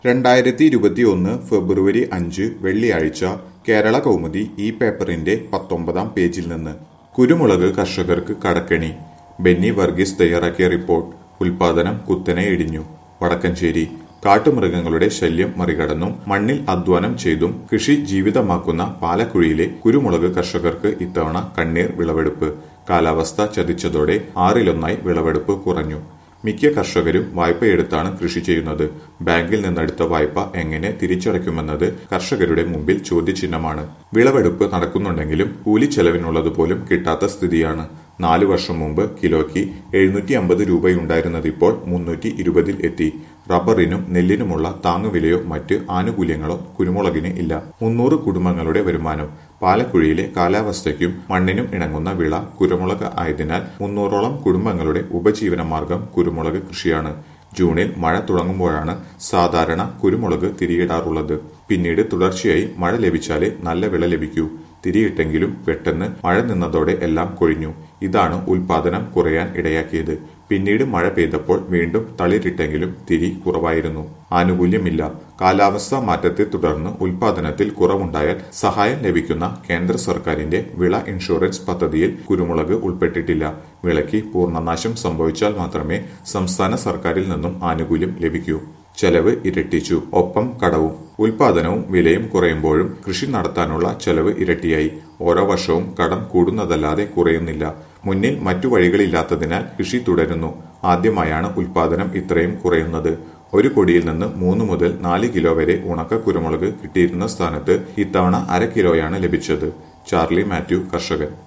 രണ്ടായിരത്തി ഇരുപത്തിയൊന്ന് ഫെബ്രുവരി അഞ്ച് വെള്ളിയാഴ്ച കേരള കൗമുദി ഈ പേപ്പറിന്റെ പത്തൊമ്പതാം പേജിൽ നിന്ന് കുരുമുളക് കർഷകർക്ക് കടക്കണി ബെന്നി വർഗീസ് തയ്യാറാക്കിയ റിപ്പോർട്ട് ഉൽപാദനം കുത്തനെ ഇടിഞ്ഞു വടക്കഞ്ചേരി കാട്ടുമൃഗങ്ങളുടെ ശല്യം മറികടന്നും മണ്ണിൽ അധ്വാനം ചെയ്തും കൃഷി ജീവിതമാക്കുന്ന പാലക്കുഴിയിലെ കുരുമുളക് കർഷകർക്ക് ഇത്തവണ കണ്ണീർ വിളവെടുപ്പ് കാലാവസ്ഥ ചതിച്ചതോടെ ആറിലൊന്നായി വിളവെടുപ്പ് കുറഞ്ഞു മിക്ക കർഷകരും വായ്പയെടുത്താണ് കൃഷി ചെയ്യുന്നത് ബാങ്കിൽ നിന്നെടുത്ത വായ്പ എങ്ങനെ തിരിച്ചടയ്ക്കുമെന്നത് കർഷകരുടെ മുമ്പിൽ ചോദ്യചിഹ്നമാണ് വിളവെടുപ്പ് നടക്കുന്നുണ്ടെങ്കിലും കൂലിച്ചെലവിനുള്ളതുപോലും കിട്ടാത്ത സ്ഥിതിയാണ് നാലു വർഷം മുമ്പ് കിലോയ്ക്ക് എഴുന്നൂറ്റി അമ്പത് രൂപയുണ്ടായിരുന്നത് ഇപ്പോൾ മുന്നൂറ്റി ഇരുപതിൽ എത്തി റബ്ബറിനും നെല്ലിനുമുള്ള താങ്ങുവിലയോ മറ്റ് ആനുകൂല്യങ്ങളോ കുരുമുളകിന് ഇല്ല മുന്നൂറ് കുടുംബങ്ങളുടെ വരുമാനം പാലക്കുഴിയിലെ കാലാവസ്ഥയ്ക്കും മണ്ണിനും ഇണങ്ങുന്ന വിള കുരുമുളക് ആയതിനാൽ മുന്നൂറോളം കുടുംബങ്ങളുടെ ഉപജീവന മാർഗം കുരുമുളക് കൃഷിയാണ് ജൂണിൽ മഴ തുടങ്ങുമ്പോഴാണ് സാധാരണ കുരുമുളക് തിരിയിടാറുള്ളത് പിന്നീട് തുടർച്ചയായി മഴ ലഭിച്ചാലേ നല്ല വിള ലഭിക്കൂ തിരിയിട്ടെങ്കിലും പെട്ടെന്ന് മഴ നിന്നതോടെ എല്ലാം കൊഴിഞ്ഞു ഇതാണ് ഉൽപാദനം കുറയാൻ ഇടയാക്കിയത് പിന്നീട് മഴ പെയ്തപ്പോൾ വീണ്ടും തളിരിട്ടെങ്കിലും തിരി കുറവായിരുന്നു ആനുകൂല്യമില്ല കാലാവസ്ഥാ മാറ്റത്തെ തുടർന്ന് ഉൽപാദനത്തിൽ കുറവുണ്ടായാൽ സഹായം ലഭിക്കുന്ന കേന്ദ്ര സർക്കാരിന്റെ വിള ഇൻഷുറൻസ് പദ്ധതിയിൽ കുരുമുളക് ഉൾപ്പെട്ടിട്ടില്ല വിളയ്ക്ക് പൂർണ്ണനാശം സംഭവിച്ചാൽ മാത്രമേ സംസ്ഥാന സർക്കാരിൽ നിന്നും ആനുകൂല്യം ലഭിക്കൂ ചെലവ് ഇരട്ടിച്ചു ഒപ്പം കടവും ഉൽപാദനവും വിലയും കുറയുമ്പോഴും കൃഷി നടത്താനുള്ള ചെലവ് ഇരട്ടിയായി ഓരോ വർഷവും കടം കൂടുന്നതല്ലാതെ കുറയുന്നില്ല മുന്നിൽ മറ്റു വഴികളില്ലാത്തതിനാൽ കൃഷി തുടരുന്നു ആദ്യമായാണ് ഉൽപാദനം ഇത്രയും കുറയുന്നത് ഒരു കൊടിയിൽ നിന്ന് മൂന്ന് മുതൽ നാല് കിലോ വരെ ഉണക്ക കുരുമുളക് കിട്ടിയിരുന്ന സ്ഥാനത്ത് ഇത്തവണ അര കിലോയാണ് ലഭിച്ചത് ചാർലി മാത്യു കർഷകൻ